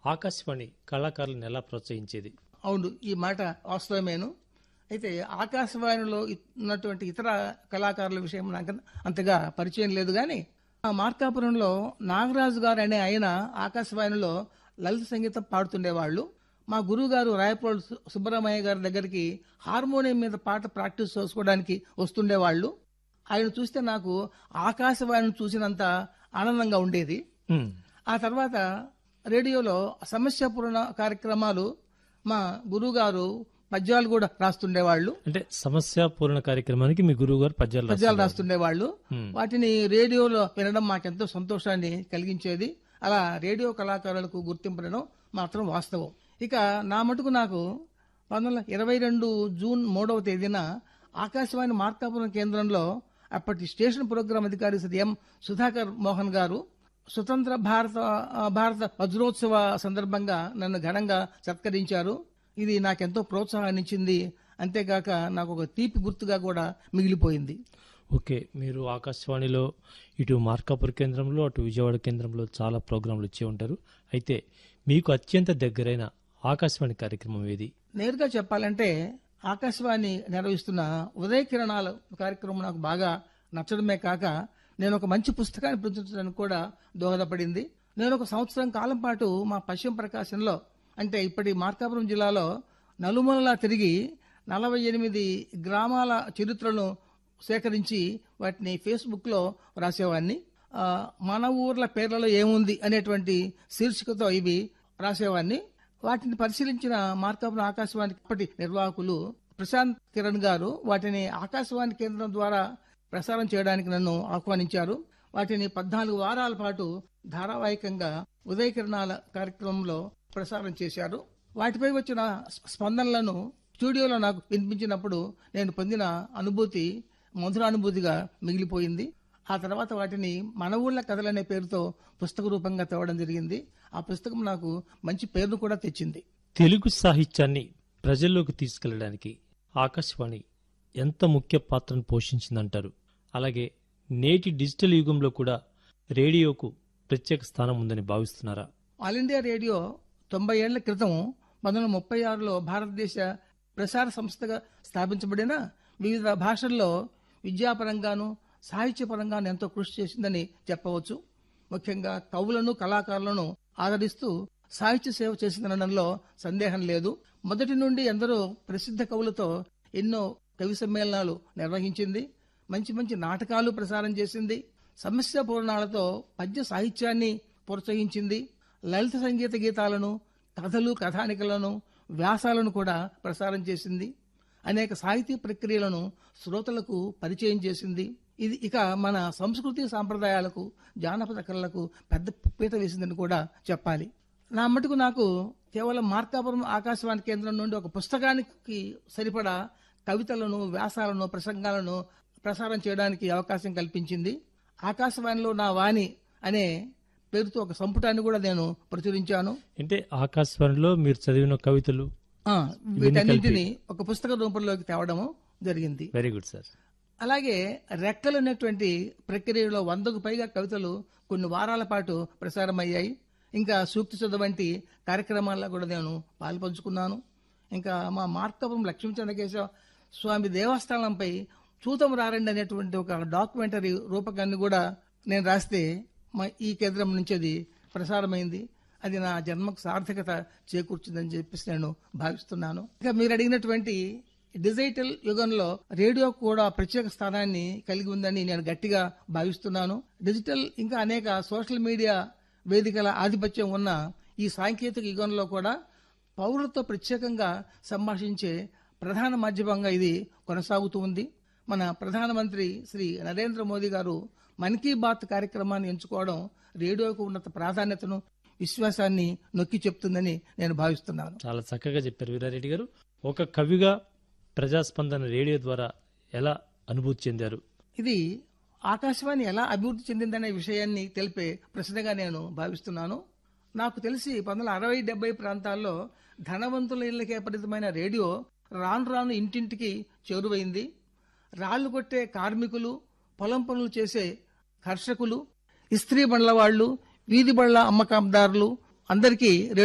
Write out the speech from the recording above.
ఆకాశవాణి కళాకారులను ఎలా ప్రోత్సహించేది అవును ఈ మాట వాస్తవమేను అయితే ఆకాశవాణిలో ఇ- ఉన్నటువంటి ఇతర కళాకారుల విషయం నాకు అంతగా పరిచయం లేదు కానీ ఆ మార్కాపురంలో నాగరాజు గారు అనే ఆయన ఆకాశవాణిలో లలిత సంగీతం పాడుతుండేవాళ్ళు మా గురువు గారు రాయపోల్ సు- సుబ్బరామయ్య గారి దగ్గరికి హార్మోనియం మీద పాట ప్రాక్టీస్ చేసుకోవడానికి వస్తుండేవాళ్ళు ఆయన చూస్తే నాకు ఆకాశవాణిని చూసినంత ఆనందంగా ఉండేది ఉమ్, ఆ తర్వాత రేడియోలో సమస్యాపూర్ణ కార్యక్రమాలు మా గురువుగారు పద్యాలు కూడా రాస్తుండేవాళ్ళు అంటే సమస్య పూర్ణ కార్యక్రమానికి మీ గురువు గారు పద్యాలు పద్యాలు రాస్తారు. రాస్తుండేవాళ్ళు ఉమ్, వాటిని రేడియోలో వినడం మాకెంతో సంతోషాన్ని కలిగించేది అలా రేడియో కళాకారులకు గుర్తింపడం మాత్రం వాస్తవం ఇక నా మటుకు నాకు పంతొమ్మిది వందల ఇరవై రెండు జూన్ మూడవ తేదీన ఆకాశవాణి మార్కాపురం కేంద్రంలో అప్పటి స్టేషన్ ప్రోగ్రాం అధికారి శ్రీ ఎం సుధాకర్ మోహన్ గారు స్వతంత్ర భారత ఆ, భారత వజ్రోత్సవ సందర్భంగా నన్ను ఘనంగా సత్కరించారు ఇది నాకెంతో ప్రోత్సాహాన్ని ఇచ్చింది అంతేగాక నాకు ఒక తీపి గుర్తుగా కూడా మిగిలిపోయింది ఓకే మీరు ఆకాశవాణిలో ఇటు మార్కాపూర్ కేంద్రంలో అటు విజయవాడ కేంద్రంలో చాలా ప్రోగ్రాంలు ఇచ్చి ఉంటారు అయితే మీకు అత్యంత దగ్గరైన ఆకాశవాణి కార్యక్రమం ఏది నేరుగా చెప్పాలంటే ఆకాశవాణి నిర్వహిస్తున్న ఉదయ కిరణాల కార్యక్రమం నాకు బాగా నచ్చడమే కాక నేను ఒక మంచి పుస్తకాన్ని ప్రచురించడానికి కూడా దోహదపడింది నేను ఒక సంవత్సరం కాలం పాటు మా పశ్చిమ ప్రకాశంలో అంటే ఇప్పటి మార్కాపురం జిల్లాలో నలుమూలలా తిరిగి నలభై ఎనిమిది గ్రామాల చరిత్రలను సేకరించి వాటిని ఫేస్బుక్లో రాసేవాడిని ఆ, మన ఊర్ల పేర్లలో ఏముంది అనేటువంటి శీర్షికతో ఇవి రాసేవాడిని వాటిని పరిశీలించిన మార్కాపురం ఆకాశవాణి ఇప్పటి నిర్వాహకులు ప్రశాంత్ కిరణ్ గారు వాటిని ఆకాశవాణి కేంద్రం ద్వారా ప్రసారం చేయడానికి నన్ను ఆహ్వానించారు వాటిని పద్నాలుగు వారాల పాటు ధారావాహికంగా ఉదయ కిరణాల కార్యక్రమంలో ప్రసారం చేశారు వాటిపై వచ్చిన స్పందనలను స్టూడియోలో నాకు వినిపించినప్పుడు నేను పొందిన అనుభూతి మధురానుభూతిగా మిగిలిపోయింది ఆ తర్వాత వాటిని మన ఊళ్ళ కథలనే పేరుతో పుస్తక రూపంగా తేవడం జరిగింది ఆ పుస్తకం నాకు మంచి పేరును కూడా తెచ్చింది తెలుగు సాహిత్యాన్ని ప్రజల్లోకి తీసుకెళ్ళడానికి ఆకాశవాణి ఎంత ముఖ్య పాత్రను పోషించిందంటారు అలాగే నేటి డిజిటల్ యుగంలో కూడా రేడియోకు ప్రత్యేక స్థానం ఉందని భావిస్తున్నారా ఆల్ ఇండియా రేడియో తొంభై ఏళ్ల క్రితం పంతొమ్మిది వందల ముప్పై ఆరులో భారతదేశ ప్రసార సంస్థగా స్థాపించబడిన వివిధ భాషల్లో విద్యాపరంగాను సాహిత్యపరంగాను ఎంతో కృషి చేసిందని చెప్పవచ్చు ముఖ్యంగా కవులను కళాకారులను ఆదరిస్తూ సాహిత్య సేవ చేసిందనడంలో సందేహం లేదు మొదటి నుండి ఎందరో ప్రసిద్ధ కవులతో ఎన్నో కవి సమ్మేళనాలు నిర్వహించింది మంచి మంచి నాటకాలు ప్రసారం చేసింది సమస్య పూర్ణాలతో పద్య సాహిత్యాన్ని ప్రోత్సహించింది లలిత సంగీత గీతాలను కథలు కథానికలను వ్యాసాలను కూడా ప్రసారం చేసింది అనేక సాహితీ ప్రక్రియలను శ్రోతలకు పరిచయం చేసింది ఇది ఇక మన సంస్కృతి సాంప్రదాయాలకు జానపద కళలకు పెద్ద పీట వేసిందని కూడా చెప్పాలి నా మటుకు నాకు కేవలం మార్కాపురం ఆకాశవాణి కేంద్రం నుండి ఒక పుస్తకానికి సరిపడా కవితలను వ్యాసాలను ప్రసంగాలను ప్రసారం చేయడానికి అవకాశం కల్పించింది ఆకాశవాణిలో నా వాణి అనే పేరుతో ఒక సంపుటాన్ని కూడా నేను ప్రచురించాను అంటే ఆకాశవాణిలో మీరు చదివిన కవితలు ఆ, వీటన్నింటినీ ఒక పుస్తక రూపంలోకి తేవడము జరిగింది వెరీ గుడ్ సార్ అలాగే రెక్కలు అనేటువంటి ప్రక్రియలో వందకు పైగా కవితలు కొన్ని వారాల పాటు ప్రసారమయ్యాయి ఇంకా సూక్తి చదువు వంటి కార్యక్రమాల్లో కూడా నేను పాల్పంచుకున్నాను ఇంకా మా మార్కపురం లక్ష్మీచంద్రకేశవ స్వామి దేవస్థానంపై చూతం రారండి అనేటువంటి ఒక డాక్యుమెంటరీ రూపకాన్ని కూడా నేను రాస్తే మా ఈ కేంద్రం నుంచి అది ప్రసారమైంది అది నా జన్మకు సార్థకత చేకూర్చిందని చెప్పేసి నేను భావిస్తున్నాను ఇంకా మీరు అడిగినటువంటి డిజిటల్ యుగంలో రేడియో కూడా ప్రత్యేక స్థానాన్ని కలిగి ఉందని నేను గట్టిగా భావిస్తున్నాను డిజిటల్ ఇంకా అనేక సోషల్ మీడియా వేదికల ఆధిపత్యం ఉన్న ఈ సాంకేతిక యుగంలో కూడా పౌరులతో ప్రత్యేకంగా సంభాషించే ప్రధాన మాధ్యమంగా ఇది కొనసాగుతూ ఉంది మన ప్రధానమంత్రి శ్రీ నరేంద్ర మోదీ గారు మన్ కీ బాత్ కార్యక్రమాన్ని ఎంచుకోవడం రేడియోకు ఉన్నత ప్రాధాన్యతను విశ్వాసాన్ని నొక్కి చెప్తుందని నేను భావిస్తున్నాను చాలా చక్కగా చెప్పారు వీరారెడ్డి గారు ఒక కవిగా ప్రజాస్పందన రేడియో ద్వారా ఎలా అనుభూతి చెందారు ఇది ఆకాశవాణి ఎలా అభివృద్ధి చెందిందనే విషయాన్ని తెలిపే ప్రశ్నగా నేను భావిస్తున్నాను నాకు తెలిసి పంతొమ్మిది వందల అరవై డెబ్బై ప్రాంతాల్లో ధనవంతుల ఇళ్లకే పరిమితమైన రేడియో రాను రాను ఇంటింటికి చేరువైంది రాళ్లు కొట్టే కార్మికులు పొలం పనులు చేసే కర్షకులు ఇస్త్రీ బండ్ల వాళ్ళు వీధి బళ్ళ అమ్మకందారులు అందరికీ